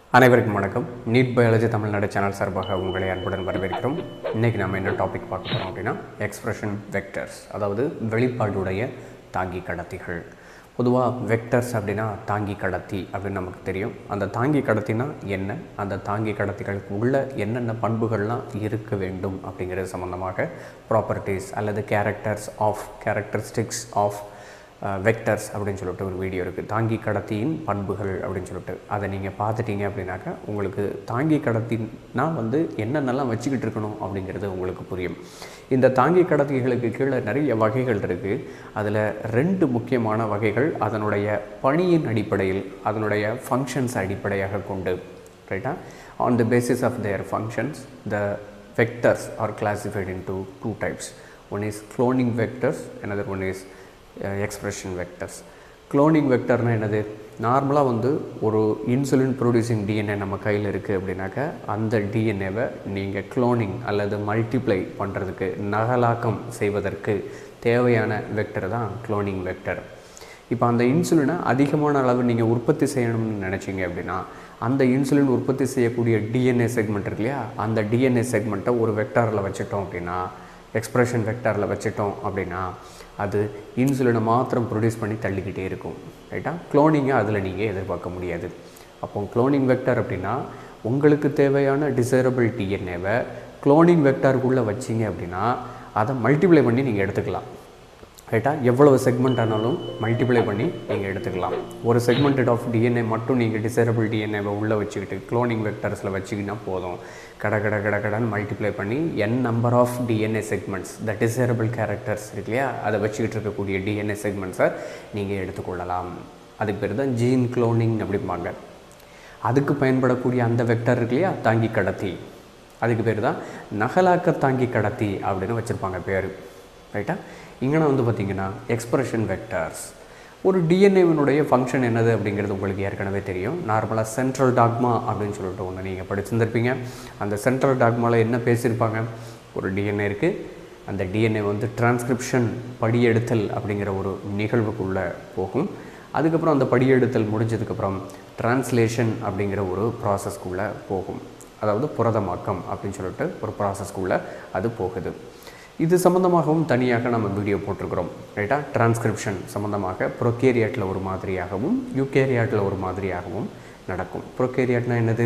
அனைவருக்கும் வணக்கம் NEET biology Tamil Nadu channel சார்பாக உங்களை அன்புடன் வரவேற்கிறோம் இன்றைக்கி நம்ம என்ன டாபிக் பார்க்க போகிறோம் அப்படின்னா எக்ஸ்பிரஷன் வெக்டர்ஸ் அதாவது வெளிப்பாடுடைய தாங்கி கடத்திகள் பொதுவாக வெக்டர்ஸ் அப்படின்னா தாங்கி கடத்தி அப்படின்னு நமக்கு தெரியும் அந்த தாங்கி கடத்தினா என்ன அந்த தாங்கி கடத்திகளுக்கு உள்ள என்னென்ன பண்புகள்லாம் இருக்க வேண்டும் அப்படிங்கிறது சம்மந்தமாக ப்ராப்பர்ட்டிஸ் அல்லது characters of characteristics of vectors அப்படின்னு சொல்லிட்டு ஒரு வீடியோ இருக்குது தாங்கி கடத்தியின் பண்புகள் அப்படின்னு சொல்லிட்டு அதை நீங்கள் பார்த்துட்டீங்க அப்படின்னாக்கா உங்களுக்கு தாங்கி கடத்தினா வந்து என்னென்னலாம் வச்சுக்கிட்டு இருக்கணும் அப்படிங்கிறது உங்களுக்கு புரியும் இந்த தாங்கி கடத்திகளுக்கு கீழே நிறைய வகைகள் இருக்குது அதில் ரெண்டு முக்கியமான வகைகள் அதனுடைய பணியின் அடிப்படையில் அதனுடைய ஃபங்க்ஷன்ஸ் அடிப்படையாக கொண்டு ரைட்டா on the basis of their functions the vectors are classified into two types one is cloning vectors another one is expression vectors cloning வெக்டர்னால் என்னது நார்மலாக வந்து ஒரு இன்சுலின் ப்ரொடியூசிங் டிஎன்ஏ நம்ம கையில் இருக்குது அப்படின்னாக்கா அந்த டிஎன்ஏவை நீங்கள் குளோனிங் அல்லது மல்டிப்ளை பண்ணுறதுக்கு நகலாக்கம் செய்வதற்கு தேவையான வெக்டர் தான் குளோனிங் வெக்டர் இப்போ அந்த இன்சுலினை அதிகமான அளவு நீங்கள் உற்பத்தி செய்யணும்னு நினச்சிங்க அப்படின்னா அந்த இன்சுலின் உற்பத்தி செய்யக்கூடிய டிஎன்ஏ செக்மெண்ட் இருக்கு இல்லையா அந்த டிஎன்ஏ செக்மெண்ட்டை ஒரு வெக்டாரில் வச்சுட்டோம் அப்படின்னா எக்ஸ்பிரஷன் வெக்டாரில் வச்சுட்டோம் அப்படின்னா அது இன்சுலினை மாத்திரம் ப்ரொடியூஸ் பண்ணி தள்ளிக்கிட்டே இருக்கும் ரைட்டா குளோனிங்கை அதில் நீங்கள் எதிர்பார்க்க முடியாது அப்போ குளோனிங் வெக்டார் அப்படின்னா உங்களுக்கு தேவையான டிசைரபிள் டிஎன்ஏவை குளோனிங் வெக்டாருக்குள்ளே வச்சிங்க அப்படின்னா அதை மல்டிப்ளை பண்ணி நீங்கள் எடுத்துக்கலாம் ரைட்டா எவ்வளவு செக்மெண்ட் ஆனாலும் மல்டிப்ளை பண்ணி நீங்கள் எடுத்துக்கலாம் ஒரு செக்மெண்டட் ஆஃப் டிஎன்ஏ மட்டும் நீங்கள் டிசைரபிள் டிஎன்ஏவை உள்ளே வச்சுக்கிட்டு குளோனிங் வெக்டர்ஸில் வச்சுக்கினா போதும் கட கட கட கடன்னு மல்டிப்ளை பண்ணி n number of DNA segments the desirable characters இருக்கு இல்லையா அதை வச்சுக்கிட்டு இருக்கக்கூடிய டிஎன்ஏ செக்மெண்ட்ஸை நீங்கள் எடுத்துக்கொள்ளலாம் அதுக்கு பேர் தான் ஜீன் குளோனிங் அப்படிம்பாங்க அதுக்கு பயன்படக்கூடிய அந்த வெக்டர் இருக்கு இல்லையா தாங்கி கடத்தி அதுக்கு பேர் தான் நகலாக்க தாங்கி கடத்தி அப்படின்னு வச்சுருப்பாங்க பேர் ரைட்டா இங்கே வந்து பார்த்திங்கன்னா எக்ஸ்பிரஷன் வெக்டர்ஸ் ஒரு டிஎன்ஏவினுடைய ஃபங்க்ஷன் என்னது அப்படிங்கிறது உங்களுக்கு ஏற்கனவே தெரியும் நார்மலாக சென்ட்ரல் டாக்மா அப்படின்னு சொல்லிட்டு ஒன்று நீங்கள் படிச்சிருந்திருப்பீங்க அந்த சென்ட்ரல் டாக்மாவில் என்ன பேசியிருப்பாங்க ஒரு டிஎன்ஏ இருக்குது அந்த டிஎன்ஏ வந்து டிரான்ஸ்கிரிப்ஷன் படியெடுத்தல் அப்படிங்கிற ஒரு நிகழ்வுக்குள்ளே போகும் அதுக்கப்புறம் அந்த படியெடுத்தல் முடிஞ்சதுக்கப்புறம் டிரான்ஸ்லேஷன் அப்படிங்கிற ஒரு ப்ராசஸ்க்குள்ளே போகும் அதாவது புரதமாக்கம் அப்படின்னு சொல்லிட்டு ஒரு ப்ராசஸ்க்குள்ளே அது போகுது இது சம்மந்தமாகவும் தனியாக நம்ம வீடியோ போட்டிருக்கிறோம் ரைட்டா டிரான்ஸ்கிரிப்ஷன் சம்மந்தமாக ப்ரொகேரியாட்டில் ஒரு மாதிரியாகவும் யூகேரியாட்டில் ஒரு மாதிரியாகவும் நடக்கும் ப்ரொகேரியாட்னா என்னது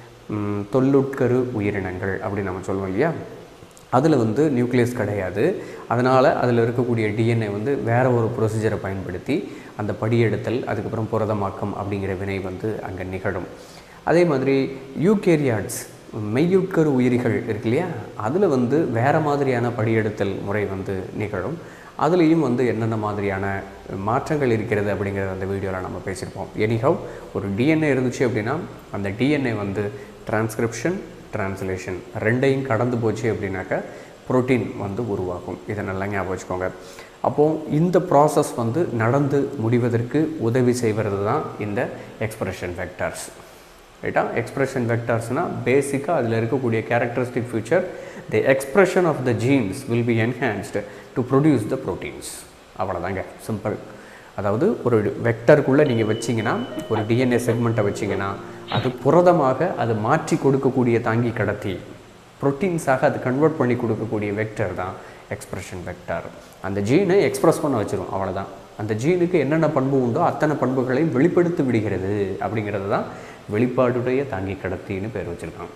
ம், தொல்லுட்கரு உயிரினங்கள் அப்படின்னு நம்ம சொல்லுவோம் இல்லையா அதில் வந்து நியூக்ளியஸ் கிடையாது அதனால் அதில் இருக்கக்கூடிய டிஎன்ஏ வந்து வேறு ஒரு ப்ரொசீஜரை பயன்படுத்தி அந்த படியெடுத்தல் அதுக்கப்புறம் புரதமாக்கம் அப்படிங்கிற வினை வந்து அங்கே நிகழும் அதே மாதிரி யூகேரியாட்ஸ் மெய்யுட்கரு உயிரிகள் இருக்கு இல்லையா அதில் வந்து வேறு மாதிரியான படியெடுத்தல் முறை வந்து நிகழும் அதுலேயும் வந்து என்னென்ன மாதிரியான மாற்றங்கள் இருக்கிறது அப்படிங்கிறத அந்த வீடியோவில் நம்ம பேசியிருப்போம் எனிஹவ் ஒரு டிஎன்ஏ இருந்துச்சு அப்படின்னா அந்த டிஎன்ஏ வந்து டிரான்ஸ்கிரிப்ஷன் டிரான்ஸ்லேஷன் ரெண்டையும் கடந்து போச்சு அப்படின்னாக்கா புரோட்டீன் வந்து உருவாகும் இதை நல்லா ஞாபகம் வச்சுக்கோங்க அப்போது இந்த ப்ராசஸ் வந்து நடந்து முடிவதற்கு உதவி செய்வது தான் இந்த எக்ஸ்பிரஷன் வெக்டர்ஸ் ரைட்டா எக்ஸ்பிரஷன் வெக்டர்ஸ்னால் பேசிக்காக அதில் இருக்கக்கூடிய characteristic feature the expression of the genes will be enhanced to produce the proteins அவ்வளோதாங்க சிம்பிள் அதாவது ஒரு வெக்டருக்குள்ளே நீங்கள் வச்சிங்கன்னா ஒரு டிஎன்ஏ செக்மெண்ட்டை வச்சிங்கன்னா அது புரதமாக அது மாற்றி கொடுக்கக்கூடிய தாங்கி கடத்தி ப்ரோட்டீன்ஸாக அது கன்வெர்ட் பண்ணி கொடுக்கக்கூடிய வெக்டர் தான் எக்ஸ்பிரஷன் வெக்டர் அந்த ஜீனை எக்ஸ்பிரஸ் பண்ண வச்சிரும் அவ்வளோதான் அந்த ஜீனுக்கு என்னென்ன பண்பு உண்டோ அத்தனை பண்புகளையும் வெளிப்படுத்தி விடுகிறது அப்படிங்கிறது தான் வெளிப்பாடுடைய தாங்கி கடத்தின்னு பேர் வச்சுருக்காங்க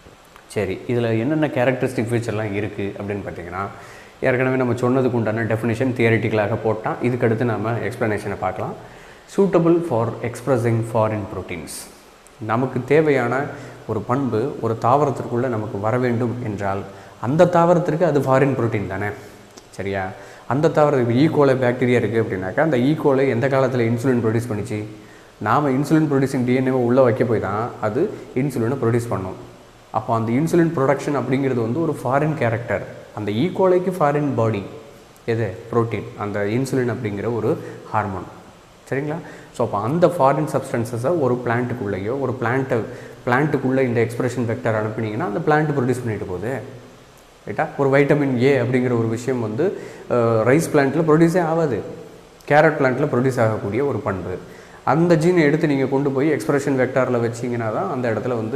சரி இதில் என்னென்ன கேரக்டரிஸ்டிக் ஃபீச்சர்லாம் இருக்குது அப்படின்னு பார்த்தீங்கன்னா ஏற்கனவே நம்ம சொன்னதுக்கு உண்டான டெஃபினேஷன் தியரிட்டிக்கலாக போட்டால் இதுக்கடுத்து நம்ம எக்ஸ்ப்ளனேஷனை பார்க்கலாம் suitable for expressing foreign proteins நமக்கு தேவையான ஒரு பண்பு ஒரு தாவரத்திற்குள்ளே நமக்கு வர வேண்டும் என்றால் அந்த தாவரத்திற்கு அது ஃபாரின் புரோட்டீன் தானே சரியா அந்த தாவரத்துக்கு ஈகோலை பாக்டீரியா இருக்குது அப்படின்னாக்கா அந்த ஈகோலை எந்த காலத்தில் இன்சுலின் ப்ரொடியூஸ் பண்ணிச்சு நாம் இன்சுலின் ப்ரொடியூசிங் டிஎன்ஏவை உள்ளே வைக்க போய் தான் அது இன்சுலினை ப்ரொடியூஸ் பண்ணும் அப்போ அந்த இன்சுலின் ப்ரொடக்ஷன் அப்படிங்கிறது வந்து ஒரு ஃபாரின் கேரக்டர் அந்த ஈகோலைக்கு ஃபாரின் பாடி எது புரோட்டீன் அந்த இன்சுலின் அப்படிங்கிற ஒரு ஹார்மோன் சரிங்களா ஸோ அப்போ அந்த ஃபாரின் சப்ஸ்டன்சஸை ஒரு பிளான்ட்டுக்குள்ளேயோ ஒரு பிளான்ட்டை பிளான்ட்டுக்குள்ளே இந்த எக்ஸ்பிரஷன் வெக்டர் அனுப்புனீங்கன்னா அந்த பிளான்ட் ப்ரொடியூஸ் பண்ணிட்டு போகுது ரைட்டா ஒரு வைட்டமின் ஏ அப்படிங்கிற ஒரு விஷயம் வந்து ரைஸ் பிளான்ட்டில் ப்ரொடியூஸே ஆகாது கேரட் பிளான்ட்டில் ப்ரொடியூஸ் ஆகக்கூடிய ஒரு பண்பு அந்த ஜீனை எடுத்து நீங்கள் கொண்டு போய் எக்ஸ்பிரஷன் வெக்டாரில் வச்சிங்கன்னா தான் அந்த இடத்துல வந்து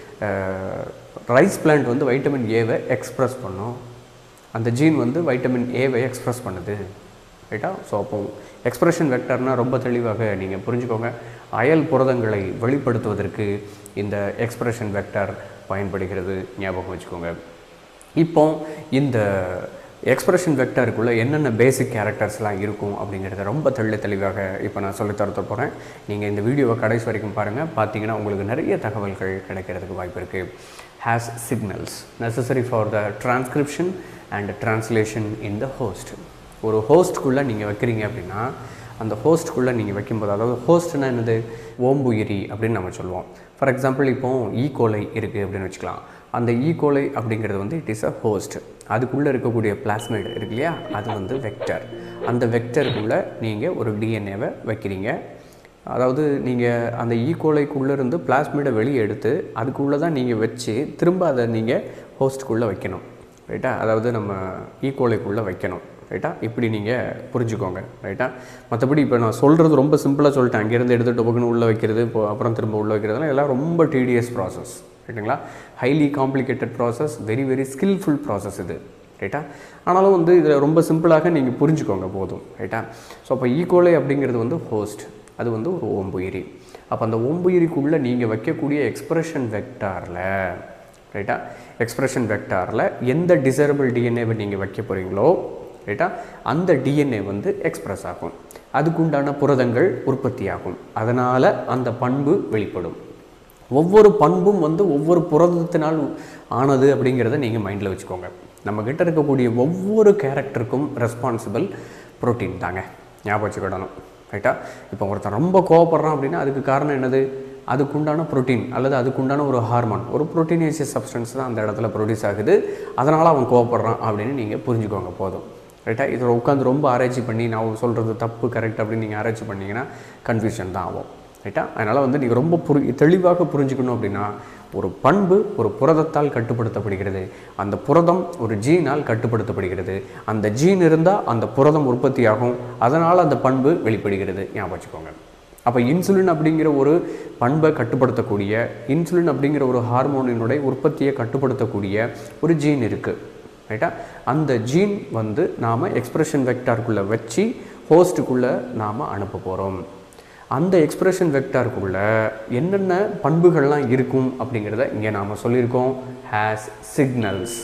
ரைஸ் பிளான்ட் வந்து வைட்டமின் ஏவை எக்ஸ்ப்ரெஸ் பண்ணும் அந்த ஜீன் வந்து வைட்டமின் ஏவை எக்ஸ்ப்ரெஸ் பண்ணுது ரைட்டா ஸோ அப்போ எக்ஸ்பிரஷன் வெக்டர்னால் ரொம்ப தெளிவாக நீங்கள் புரிஞ்சுக்கோங்க அயல் புரதங்களை வெளிப்படுத்துவதற்கு இந்த எக்ஸ்பிரஷன் வெக்டர் பயன்படுகிறது ஞாபகம் வச்சுக்கோங்க இப்போ இந்த எக்ஸ்பிரஷன் வெக்டருக்குள்ளே என்னென்ன பேசிக் கேரக்டர்ஸ்லாம் இருக்கும் அப்படிங்கிறத ரொம்ப தெள்ள தெளிவாக இப்போ நான் சொல்லி தரத்த போகிறேன் நீங்கள் இந்த வீடியோவை கடைசி வரைக்கும் பாருங்கள் பார்த்தீங்கன்னா உங்களுக்கு நிறைய தகவல்கள் கிடைக்கிறதுக்கு வாய்ப்பு இருக்குது has signals necessary for the transcription and translation in the host ஒரு ஹோஸ்ட்குள்ளே நீங்கள் வைக்கிறீங்க அப்படின்னா அந்த ஹோஸ்ட்குள்ளே நீங்கள் வைக்கும்போது அதாவது ஹோஸ்ட்னா என்னது ஓம்புயிரி அப்படின்னு நம்ம சொல்லுவோம் ஃபார் எக்ஸாம்பிள் இப்போ ஈகோலை இருக்குது அப்படின்னு வச்சுக்கலாம் அந்த ஈகோலை அப்படிங்கிறது வந்து இட் இஸ் அ ஹோஸ்ட் அதுக்குள்ளே இருக்கக்கூடிய பிளாஸ்மைடு இருக்கு இல்லையா அது வந்து வெக்டர் அந்த வெக்டருக்குள்ளே நீங்கள் ஒரு டிஎன்ஏவை வைக்கிறீங்க அதாவது நீங்கள் அந்த ஈகோலைக்குள்ளே இருந்து பிளாஸ்மிடை வெளியே எடுத்து அதுக்குள்ளே தான் நீங்கள் வச்சு திரும்ப அதை நீங்கள் ஹோஸ்ட்குள்ளே வைக்கணும் ரைட்டா அதாவது நம்ம ஈகோலைக்குள்ளே வைக்கணும் ரைட்டா இப்படி நீங்கள் புரிஞ்சுக்கோங்க ரைட்டா மற்றபடி இப்போ நான் சொல்கிறது ரொம்ப சிம்பிளாக சொல்லிட்டேன் அங்கேருந்து எடுத்து டொபக்குன்னு உள்ளே வைக்கிறது இப்போ அப்புறம் திரும்ப உள்ளே வைக்கிறதுலாம் எல்லாம் ரொம்ப டிடிஎஸ் ப்ராசஸ் ரைட்டுங்களா highly complicated process very very skillful process இது ரைட்டா ஆனாலும் வந்து இதில் ரொம்ப சிம்பிளாக நீங்கள் புரிஞ்சுக்கோங்க போதும் ரைட்டா ஸோ அப்போ ஈகோலை அப்படிங்கிறது வந்து ஹோஸ்ட் அது வந்து ஒரு ஓம்புயிரி அப்போ அந்த ஓம்புயிரிக்குள்ளே நீங்கள் வைக்கக்கூடிய எக்ஸ்பிரஷன் வெக்டாரில் ரைட்டா எக்ஸ்பிரஷன் வெக்டாரில் எந்த டிசரபிள் டிஎன்ஏவை நீங்கள் வைக்க போகிறீங்களோ ரைட்டா அந்த டிஎன்ஏ வந்து எக்ஸ்பிரஸ் ஆகும் அதுக்குண்டான புரதங்கள் உற்பத்தி ஆகும் அதனால் அந்த பண்பு வெளிப்படும் ஒவ்வொரு பண்பும் வந்து ஒவ்வொரு புரதத்தினால் ஆனது அப்படிங்கிறத நீங்கள் மைண்டில் வச்சுக்கோங்க நம்ம கிட்ட இருக்கக்கூடிய ஒவ்வொரு கேரக்டருக்கும் ரெஸ்பான்சிபிள் ப்ரோட்டீன் தாங்க ஞாபகம் வச்சுக்கிடணும் ரைட்டா இப்போ ஒருத்தன் ரொம்ப கோவப்படுறான் அப்படின்னா அதுக்கு காரணம் என்னது அதுக்குண்டான ப்ரோட்டீன் அல்லது அதுக்குண்டான ஒரு ஹார்மோன் ஒரு ப்ரோட்டீனேசியஸ் சப்ஸ்டன்ஸ் தான் அந்த இடத்துல ப்ரொடியூஸ் ஆகுது அதனால் அவன் கோவப்படுறான் அப்படின்னு நீங்கள் புரிஞ்சுக்கோங்க போதும் ரைட்டா இதில் உட்காந்து ரொம்ப ஆராய்ச்சி பண்ணி நான் சொல்கிறது தப்பு கரெக்ட் அப்படின்னு நீங்கள் ஆராய்ச்சி பண்ணிங்கன்னா கன்ஃபியூஷன் தான் ஆகும் ரைட்டா அதனால் வந்து நீங்கள் ரொம்ப புரி தெளிவாக புரிஞ்சுக்கணும் அப்படின்னா ஒரு பண்பு ஒரு புரதத்தால் கட்டுப்படுத்தப்படுகிறது அந்த புரதம் ஒரு ஜீனால் கட்டுப்படுத்தப்படுகிறது அந்த ஜீன் இருந்தால் அந்த புரதம் உற்பத்தியாகும் அதனால் அந்த பண்பு வெளிப்படுகிறது ஞாபகம் வச்சுக்கோங்க அப்போ இன்சுலின் அப்படிங்கிற ஒரு பண்பை கட்டுப்படுத்தக்கூடிய இன்சுலின் அப்படிங்கிற ஒரு ஹார்மோனினுடைய உற்பத்தியை கட்டுப்படுத்தக்கூடிய ஒரு ஜீன் இருக்குது ரைட்டா அந்த ஜீன் வந்து நாம் எக்ஸ்பிரஷன் வெக்டாருக்குள்ளே வச்சு ஹோஸ்ட்டுக்குள்ளே நாம் அனுப்ப போகிறோம் அந்த எக்ஸ்பிரஷன் வெக்டாருக்குள்ளே என்னென்ன பண்புகள்லாம் இருக்கும் அப்படிங்கிறத இங்கே நாம் சொல்லியிருக்கோம் ஹேஸ் சிக்னல்ஸ்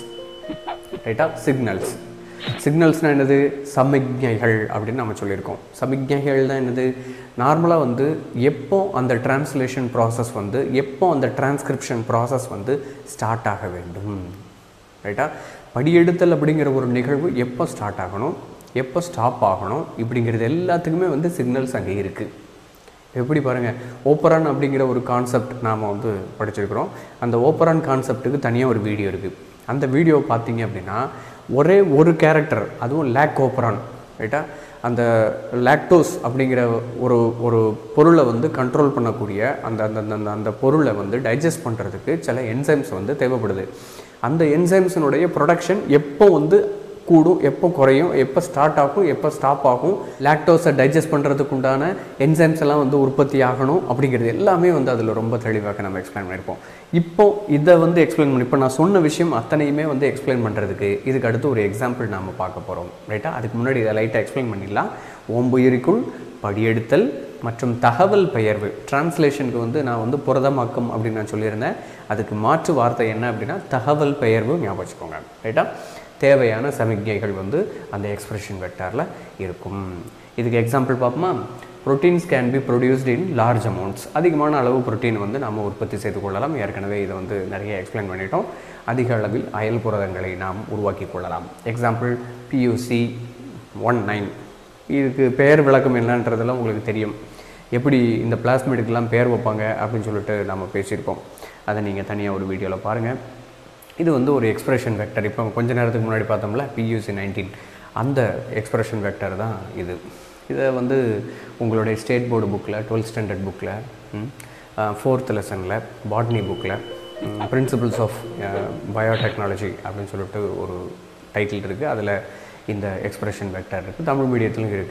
ரைட்டா சிக்னல்ஸ் சிக்னல்ஸ்னால் என்னது சமிக்ஞைகள் அப்படின்னு நம்ம சொல்லியிருக்கோம் சமிக்ஞைகள் தான் என்னது நார்மலாக வந்து எப்போ அந்த டிரான்ஸ்லேஷன் ப்ராசஸ் வந்து எப்போ அந்த டிரான்ஸ்கிரிப்ஷன் ப்ராசஸ் வந்து ஸ்டார்ட் ஆக வேண்டும் ரைட்டா படியெடுத்தல் அப்படிங்கிற ஒரு நிகழ்வு எப்போ ஸ்டார்ட் ஆகணும் எப்போ ஸ்டாப் ஆகணும் இப்படிங்கிறது எல்லாத்துக்குமே வந்து சிக்னல்ஸ் அங்கே இருக்குது எப்படி பாருங்கள் ஓப்பரான் அப்படிங்கிற ஒரு கான்செப்ட் நாம் வந்து படிச்சிருக்கிறோம் அந்த ஓப்பரான் கான்செப்ட்டுக்கு தனியாக ஒரு வீடியோ இருக்குது அந்த வீடியோ பார்த்தீங்க அப்படின்னா ஒரே ஒரு கேரக்டர் அதுவும் லேக் ஓப்பரான் ரைட்டா அந்த லாக்டோஸ் அப்படிங்கிற ஒரு ஒரு பொருளை வந்து கண்ட்ரோல் பண்ணக்கூடிய அந்த அந்த அந்த அந்த பொருளை வந்து டைஜஸ்ட் பண்ணுறதுக்கு சில என்சைம்ஸ் வந்து தேவைப்படுது அந்த என்சைம்ஸினுடைய ப்ரொடக்ஷன் எப்போ வந்து கூடும் எப்போ குறையும் எப்போ ஸ்டார்ட் ஆகும் எப்போ ஸ்டாப் ஆகும் லாக்டோஸை டைஜஸ்ட் பண்ணுறதுக்கு உண்டான என்சைம்ஸ் எல்லாம் வந்து உற்பத்தி ஆகணும் அப்படிங்கிறது எல்லாமே வந்து அதில் ரொம்ப தெளிவாக நம்ம எக்ஸ்பிளைன் பண்ணியிருப்போம் இப்போ இதை வந்து எக்ஸ்பிளைன் பண்ணி இப்போ நான் சொன்ன விஷயம் அத்தனையுமே வந்து எக்ஸ்பிளைன் பண்ணுறதுக்கு இதுக்கு அடுத்து ஒரு எக்ஸாம்பிள் நாம் பார்க்க போகிறோம் ரைட்டா அதுக்கு முன்னாடி இதை லைட்டாக எக்ஸ்பிளைன் பண்ணிடலாம் ஓம்புயிரிக்குள் படியெடுத்தல் மற்றும் தகவல் பெயர்வு டிரான்ஸ்லேஷனுக்கு வந்து நான் வந்து புரதமாக்கம் அப்படின்னு நான் சொல்லியிருந்தேன் அதுக்கு மாற்று வார்த்தை என்ன அப்படின்னா தகவல் பெயர்வு ஞாபகம் வச்சுக்கோங்க ரைட்டா தேவையான சமிக்ஞைகள் வந்து அந்த எக்ஸ்பிரஷன் வெக்டாரில் இருக்கும் இதுக்கு எக்ஸாம்பிள் பார்ப்போமா proteins can be produced in large amounts அதிகமான அளவு புரோட்டீன் வந்து நம்ம உற்பத்தி செய்து கொள்ளலாம் ஏற்கனவே இதை வந்து நிறைய எக்ஸ்பிளைன் பண்ணிட்டோம் அதிக அளவில் அயல் புரதங்களை நாம் உருவாக்கி கொள்ளலாம் எக்ஸாம்பிள் பியூசி ஒன் நைன் இதுக்கு பெயர் விளக்கம் என்னன்றதெல்லாம் உங்களுக்கு தெரியும் எப்படி இந்த பிளாஸ்மிடுக்கெல்லாம் பேர் வைப்பாங்க அப்படின்னு சொல்லிட்டு நம்ம பேசியிருக்கோம் அதை நீங்கள் தனியாக ஒரு வீடியோவில் பாருங்கள் இது வந்து ஒரு எக்ஸ்பிரஷன் வெக்டர் இப்போ கொஞ்ச நேரத்துக்கு முன்னாடி பார்த்தோம்ல பியூசி நைன்டீன் அந்த எக்ஸ்பிரஷன் வெக்டர் தான் இது இதை வந்து உங்களுடைய ஸ்டேட் போர்டு புக்கில் டுவெல்த் ஸ்டாண்டர்ட் புக்கில் ஃபோர்த் லெசனில் பாட்னி புக்கில் பிரின்சிபிள்ஸ் ஆஃப் பயோடெக்னாலஜி அப்படின்னு சொல்லிட்டு ஒரு டைட்டில் இருக்குது அதில் இந்த எக்ஸ்பிரஷன் வெக்டர் இருக்குது தமிழ் மீடியத்துலையும் இருக்குது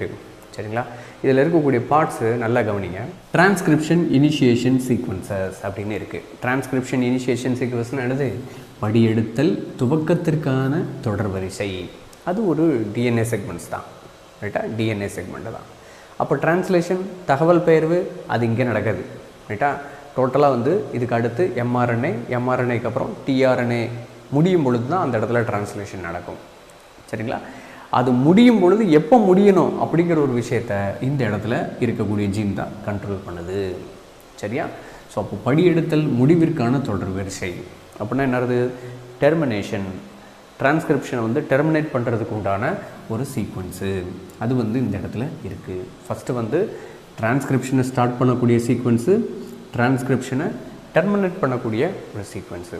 சரிங்களா இதில் இருக்கக்கூடிய பார்ட்ஸு நல்லா கவனிங்க டிரான்ஸ்கிரிப்ஷன் இனிஷியேஷன் சீக்வன்சஸ் அப்படின்னு இருக்குது டிரான்ஸ்கிரிப்ஷன் இனிஷியேஷன் சீக்வன்ஸ்னு என்னது படியெடுத்தல் துவக்கத்திற்கான தொடர் வரிசை அது ஒரு டிஎன்ஏ செக்மெண்ட்ஸ் தான் ரைட்டா டிஎன்ஏ செக்மெண்ட்டு தான் அப்போ டிரான்ஸ்லேஷன் தகவல் பெயர்வு அது இங்கே நடக்குது ரைட்டா டோட்டலாக வந்து இதுக்கு அடுத்து எம்ஆர்என்ஏ எம்ஆர்என்ஏக்கு அப்புறம் டிஆர்என்ஏ முடியும் பொழுது தான் அந்த இடத்துல டிரான்ஸ்லேஷன் நடக்கும் சரிங்களா அது முடியும் பொழுது எப்போ முடியணும் அப்படிங்கிற ஒரு விஷயத்த இந்த இடத்துல இருக்கக்கூடிய ஜீன் தான் கண்ட்ரோல் பண்ணுது சரியா ஸோ அப்போ படியெடுத்தல் முடிவிற்கான தொடர் வரிசை அப்படின்னா என்னது டெர்மினேஷன் டிரான்ஸ்கிரிப்ஷனை வந்து டெர்மினேட் பண்ணுறதுக்கு உண்டான ஒரு சீக்வன்ஸு அது வந்து இந்த இடத்துல இருக்குது ஃபஸ்ட்டு வந்து டிரான்ஸ்கிரிப்ஷனை ஸ்டார்ட் பண்ணக்கூடிய சீக்வன்ஸு டிரான்ஸ்கிரிப்ஷனை டெர்மினேட் பண்ணக்கூடிய ஒரு சீக்வன்ஸு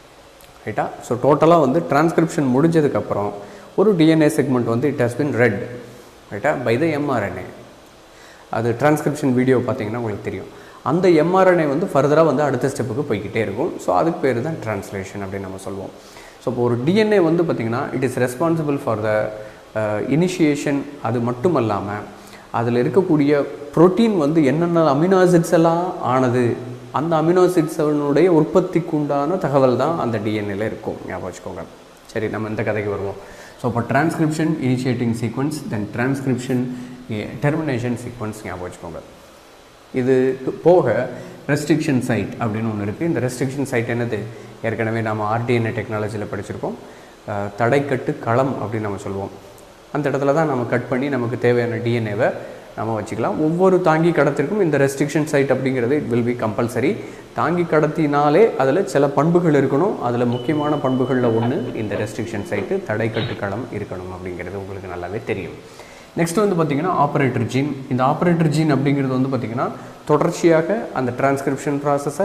ரைட்டா ஸோ டோட்டலாக வந்து டிரான்ஸ்கிரிப்ஷன் முடிஞ்சதுக்கப்புறம் ஒரு டிஎன்ஏ செக்மெண்ட் வந்து இட் ஹஸ் பின் ரெட் ரைட்டா பை த எம்ஆர்என்ஏ அது டிரான்ஸ்கிரிப்ஷன் வீடியோ பார்த்தீங்கன்னா உங்களுக்கு தெரியும் அந்த எம்ஆர்என்ஏ வந்து ஃபர்தராக வந்து அடுத்த ஸ்டெப்புக்கு போய்கிட்டே இருக்கும் ஸோ அதுக்கு பேர் தான் ட்ரான்ஸ்லேஷன் அப்படின்னு நம்ம சொல்லுவோம் ஸோ இப்போ ஒரு டிஎன்ஏ வந்து பார்த்திங்கன்னா it is responsible for the initiation அது மட்டும் இல்லாமல் அதில் இருக்கக்கூடிய புரோட்டீன் வந்து என்னென்ன அமினோசிட்ஸ் எல்லாம் ஆனது அந்த அமினோசிட்ஸனுடைய உற்பத்திக்கு உண்டான தகவல் தான் அந்த டிஎன்ஏல இருக்கும் ஞாபகம் வச்சுக்கோங்க சரி நம்ம இந்த கதைக்கு வருவோம் ஸோ இப்போ transcription initiating sequence then transcription termination sequence ஞாபகம் வச்சுக்கோங்க இது போக ரெஸ்ட்ரிக்ஷன் சைட் அப்படின்னு ஒன்று இருக்குது இந்த ரெஸ்ட்ரிக்ஷன் சைட் என்னது ஏற்கனவே நம்ம ஆர்டிஎன்ஏ டெக்னாலஜியில் படிச்சிருக்கோம் அஹ், தடைக்கட்டு களம் அப்படின்னு நம்ம சொல்லுவோம் அந்த இடத்துல தான் நம்ம கட் பண்ணி நமக்கு தேவையான டிஎன்ஏவை நம்ம வச்சுக்கலாம் ஒவ்வொரு தாங்கி கடத்திற்கும் இந்த ரெஸ்ட்ரிக்ஷன் சைட் அப்படிங்கிறது இட் வில் பி கம்பல்சரி தாங்கி கடத்தினாலே அதில் சில பண்புகள் இருக்கணும் அதில் முக்கியமான பண்புகளில் ஒன்று இந்த ரெஸ்ட்ரிக்ஷன் சைட்டு தடைக்கட்டு களம் இருக்கணும் அப்படிங்கிறது உங்களுக்கு நல்லாவே தெரியும் நெக்ஸ்ட் வந்து பார்த்திங்கன்னா ஆப்ரேட்டர் ஜீன் இந்த ஆப்ரேட்டர் ஜீன் அப்படிங்கிறது வந்து பார்த்திங்கன்னா தொடர்ச்சியாக அந்த டிரான்ஸ்கிரிப்ஷன் ப்ராசஸை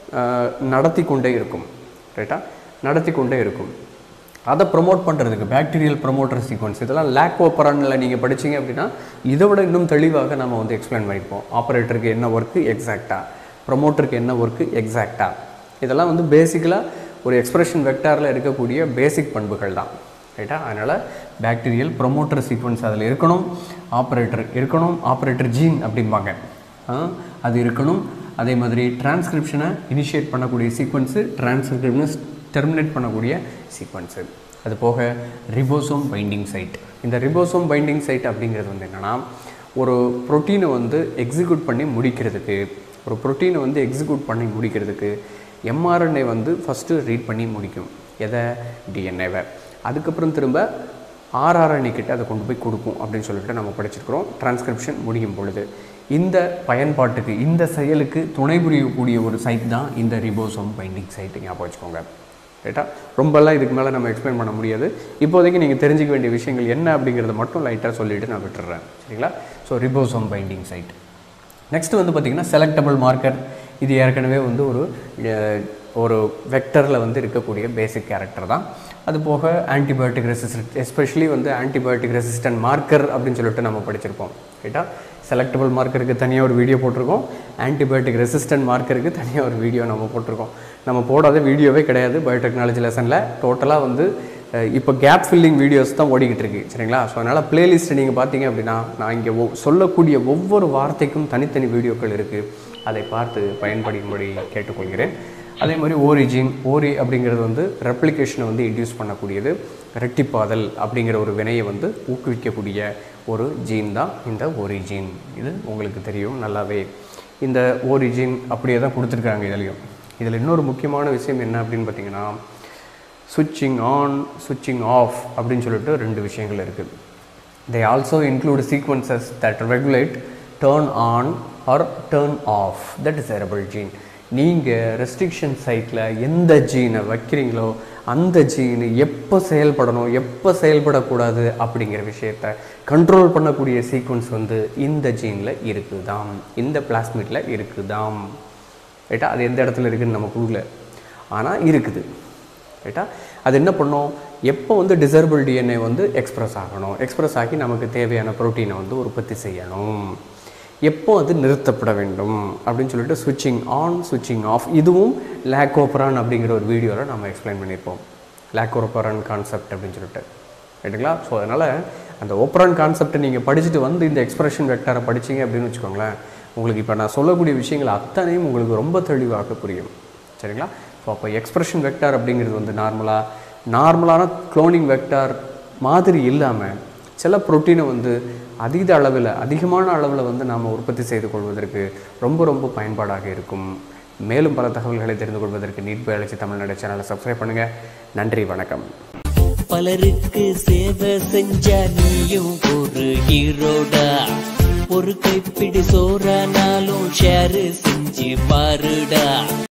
நடத்தி கொண்டே இருக்கும் ரைட்டா நடத்தி கொண்டே இருக்கும் அதை ப்ரொமோட் பண்ணுறதுக்கு பாக்டீரியல் ப்ரொமோட்டர் சீக்வன்ஸ் இதெல்லாம் லேக் ஓப்பரானில் நீங்கள் படிச்சீங்க அப்படின்னா இதை விட இன்னும் தெளிவாக நம்ம வந்து எக்ஸ்பிளைன் பண்ணியிருப்போம் ஆப்ரேட்டருக்கு என்ன ஒர்க்கு எக்ஸாக்டாக ப்ரொமோட்டருக்கு என்ன ஒர்க்கு எக்ஸாக்டாக இதெல்லாம் வந்து பேசிக்கலாக ஒரு எக்ஸ்பிரஷன் வெக்டாரில் இருக்கக்கூடிய பேசிக் பண்புகள் தான் ரைட்டா அதனால் பாக்டீரியல் ப்ரொமோட்டர் சீக்வன்ஸ் அதில் இருக்கணும் ஆப்ரேட்டர் இருக்கணும் ஆப்ரேட்டர் ஜீன் அப்படிம்பாங்க ஆ, அது இருக்கணும் அதே மாதிரி டிரான்ஸ்கிரிப்ஷனை இனிஷியேட் பண்ணக்கூடிய சீக்வன்ஸு டிரான்ஸ்கிரிப்ஷனை டெர்மினேட் பண்ணக்கூடிய சீக்வன்ஸு அது போக ரிபோசோம் பைண்டிங் சைட் இந்த ரிபோசோம் பைண்டிங் சைட் அப்படிங்கிறது வந்து என்னென்னா ஒரு ப்ரோட்டீனை வந்து எக்ஸிக்யூட் பண்ணி முடிக்கிறதுக்கு ஒரு ப்ரோட்டீனை வந்து எக்ஸிக்யூட் பண்ணி முடிக்கிறதுக்கு எம்ஆர்என்ஏ வந்து ஃபஸ்ட்டு ரீட் பண்ணி முடிக்கும் எதை டிஎன்ஏவை அதுக்கப்புறம் திரும்ப ஆர்ஆர்என்ஏ கிட்ட அதை கொண்டு போய் கொடுக்கும் அப்படின்னு சொல்லிட்டு நம்ம படிச்சிருக்கிறோம் டிரான்ஸ்கிரிப்ஷன் முடியும் பொழுது இந்த பயன்பாட்டுக்கு இந்த செயலுக்கு துணை புரியக்கூடிய ஒரு சைட் தான் இந்த ரிபோசோம் பைண்டிங் சைட்டு ஞாபகம் வச்சுக்கோங்க ரைட்டா ரொம்பலாம் இதுக்கு மேலே நம்ம எக்ஸ்பிளைன் பண்ண முடியாது இப்போதைக்கு நீங்கள் தெரிஞ்சுக்க வேண்டிய விஷயங்கள் என்ன அப்படிங்கிறத மட்டும் லைட்டாக சொல்லிவிட்டு நான் விட்டுறேன் சரிங்களா so ribosome binding site next வந்து பார்த்திங்கன்னா செலக்டபிள் மார்க்கர் இது ஏற்கனவே வந்து ஒரு அஹ், ஒரு வெக்டரில் வந்து இருக்கக்கூடிய பேசிக் கேரக்டர் தான் அது போக ஆன்டிபயோட்டிக் ரெசிஸ்டன்ட் எஸ்பெஷலி வந்து ஆன்டிபயோட்டிக் ரெசிஸ்டன்ட் மார்க்கர் அப்படின்னு சொல்லிட்டு நம்ம படிச்சிருப்போம் ரைட்டா செலக்டபிள் மார்க்கருக்கு தனியாக ஒரு வீடியோ போட்டிருக்கோம் ஆன்டிபயோட்டிக் ரெசிஸ்டன்ட் மார்க்கருக்கு தனியாக ஒரு வீடியோ நம்ம போட்டிருக்கோம் நம்ம போடாத வீடியோவே கிடையாது பயோடெக்னாலஜி லெசனில் டோட்டலாக வந்து அஹ், இப்போ கேப் ஃபில்லிங் வீடியோஸ் தான் ஓடிக்கிட்டு இருக்கு சரிங்களா ஸோ அதனால் பிளேலிஸ்ட் நீங்கள் பார்த்தீங்க அப்படின்னா நான் இங்கே ஒ- சொல்லக்கூடிய ஒவ்வொரு வார்த்தைக்கும் தனித்தனி வீடியோக்கள் இருக்குது அதை பார்த்து பயன்படும்படி கேட்டுக்கொள்கிறேன் அதே மாதிரி ஓரிஜின் ஓரி அப்படிங்கிறது வந்து ரெப்ளிகேஷனை வந்து இன்டியூஸ் பண்ணக்கூடியது ரெட்டிப்பாதல் அப்படிங்கிற ஒரு வினையை வந்து ஊக்குவிக்கக்கூடிய ஒரு ஜீன் தான் இந்த ஓரிஜின் இது உங்களுக்கு தெரியும் நல்லாவே இந்த ஓரிஜின் அப்படியே தான் கொடுத்துருக்காங்க இதுலேயும் இதில் இன்னொரு முக்கியமான விஷயம் என்ன அப்படின்னு பார்த்தீங்கன்னா சுவிட்சிங் ஆன் சுவிட்சிங் ஆஃப் அப்படின்னு சொல்லிட்டு ரெண்டு விஷயங்கள் இருக்குது they also include sequences that regulate turn on or turn off that is எரபிள் ஜீன் நீங்கள் ரெஸ்ட்ரிக்ஷன் சைட்டில் எந்த ஜீனை வைக்கிறீங்களோ அந்த ஜீன் எப்போ செயல்படணும் எப்போ செயல்படக்கூடாது அப்படிங்கிற விஷயத்த கண்ட்ரோல் பண்ணக்கூடிய சீக்வன்ஸ் வந்து இந்த ஜீனில் இருக்குதாம் இந்த பிளாஸ்மிட்டில் இருக்குதாம் ரைட்டா அது எந்த இடத்துல இருக்குதுன்னு நம்ம கொடுக்கல ஆனால் இருக்குது ரைட்டா அது என்ன பண்ணும் எப்போ வந்து டிசர்பிள் டிஎன்ஏ வந்து எக்ஸ்பிரஸ் ஆகணும் எக்ஸ்பிரஸ் ஆகி நமக்கு தேவையான ப்ரோட்டீனை வந்து உற்பத்தி செய்யணும் எப்போ அது நிறுத்தப்பட வேண்டும் அப்படின்னு சொல்லிட்டு சுவிட்சிங் ஆன் சுவிட்சிங் ஆஃப் இதுவும் லேக்கோபரான் அப்படிங்கிற ஒரு வீடியோவில் நம்ம எக்ஸ்பிளைன் பண்ணியிருப்போம் லேக்கோபரான் கான்செப்ட் அப்படின்னு சொல்லிட்டு ரைட்டுங்களா ஸோ அதனால் அந்த ஓப்பரான் கான்செப்டை நீங்கள் படிச்சுட்டு வந்து இந்த எக்ஸ்பிரஷன் வெக்டாரை படிச்சீங்க அப்படின்னு வச்சுக்கோங்களேன் உங்களுக்கு இப்போ நான் சொல்லக்கூடிய விஷயங்கள் அத்தனையும் உங்களுக்கு ரொம்ப தெளிவாக புரியும் சரிங்களா ஸோ அப்போ எக்ஸ்பிரஷன் வெக்டார் அப்படிங்கிறது வந்து நார்மலாக நார்மலான குளோனிங் வெக்டார் மாதிரி இல்லாமல் சில புரோட்டீனை வந்து அதீத அளவில் அதிகமான அளவில் வந்து நாம் உற்பத்தி செய்து கொள்வதற்கு ரொம்ப ரொம்ப பயன்பாடாக இருக்கும் மேலும் பல தகவல்களை தெரிந்து கொள்வதற்கு நீட் பயாலஜி தமிழ்நாடு சேனலை சப்ஸ்கிரைப் பண்ணுங்கள் நன்றி வணக்கம் பலருக்கு சேவை செஞ்ச நீயும் ஒரு ஹீரோடா ஒரு கைப்பிடி சோறானாலும் ஷேர் செஞ்சு பாருடா